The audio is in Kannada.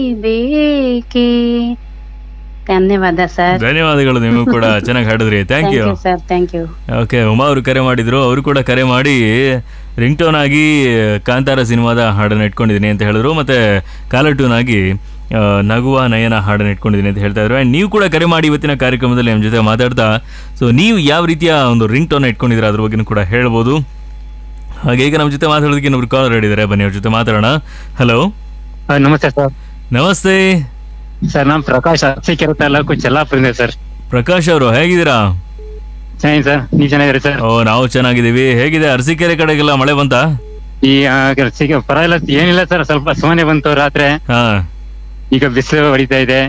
ಬೇಕೆ ಧನ್ಯವಾದ ಸರ್ ಧನ್ಯವಾದಗಳು ನೀವು ಕೂಡ ಚೆನ್ನಾಗಿ ಹಾಡಿದ್ರಿ thank thank you you sir thank you okay Uma ಅವರು ಕರೆ ಮಾಡಿದ್ರು ಅವರು ಕೂಡ ಕರೆ ಮಾಡಿ ರಿಂಗ್ ಟೋನ್ ಆಗಿ ಕಾಂತಾರ ಸಿನಿಮಾದ ಹಾಡನ್ನು ಇಟ್ಕೊಂಡಿದ್ದೀನಿ ಅಂತ ಹೇಳಿದ್ರು ಮತ್ತೆ ಕಾಲರ್ ಟ್ಯೂನ್ ಆಗಿ ಆ, ನಗುವ ನಯನ ಹಾಡನ್ನು ಇಟ್ಕೊಂಡಿದ್ದೀನಿ ಅಂತ ಹೇಳ್ತಾ ಇದ್ರು ಆ್ಯಂಡ್ ನೀವು ಕೂಡ ಕರೆ ಮಾಡಿ ಇವತ್ತಿನ ಕಾರ್ಯಕ್ರಮದಲ್ಲಿ ನಮ್ಮ ಜೊತೆ ಮಾತಾಡ್ತಾ ಸೊ ನೀವು ಯಾವ ರೀತಿಯ ಒಂದು ರಿಂಗ್ ಟೋನ್ ಇಟ್ಕೊಂಡಿದ್ದೀರಾ ಅದ್ರ ಬಗ್ಗೆನೂ ಕೂಡ ಹೇಳ್ಬೋದು ಹಾಗೆ ಈಗ ನಮ್ಮ ಜೊತೆ ಮಾತಾಡೋದಕ್ಕೆ ಇನ್ನೊಬ್ರು ಕಾಲರ್ ಹೇಳಿದ್ದಾರೆ ಬನ್ನಿ ಅವ್ರ ಜೊತೆ ಮಾತಾಡೋಣ ಹಲೋ ಆ, ನಮಸ್ತೆ ಸರ್ ನಮಸ್ತೆ ಸರ್ ನಾನ್ ಪ್ರಕಾಶ್ ಅರಸೀಕೆರೆ ತಾಲೂಕು ಚೆಲ್ಲಾಪುರಿಂದ ಸರ್ ಪ್ರಕಾಶ್ ಅವರು ಹೇಗಿದ್ದೀರಾ ಚೆನ್ನಾಗಿ ಸರ್ ನೀವ್ ಚೆನ್ನಾಗಿರಿ ಸರ್ ಓ ನಾವು ಚೆನ್ನಾಗಿದ್ದೀವಿ ಹೇಗಿದೆ ಅರಸೀಕೆರೆ ಕಡೆಗೆಲ್ಲ ಮಳೆ ಬಂತಾ ಈ ಆ, ಅರಸೀಕೆ ಪರವಾಗಿಲ್ಲ ಏನಿಲ್ಲ ಸರ್ ಸ್ವಲ್ಪ ಸೋನೆ ಬಂತು ರಾತ್ರಿ ಹಾ ಈಗ ಬಿಸಿಲು ಹೊಡಿತಾ ಇದೆ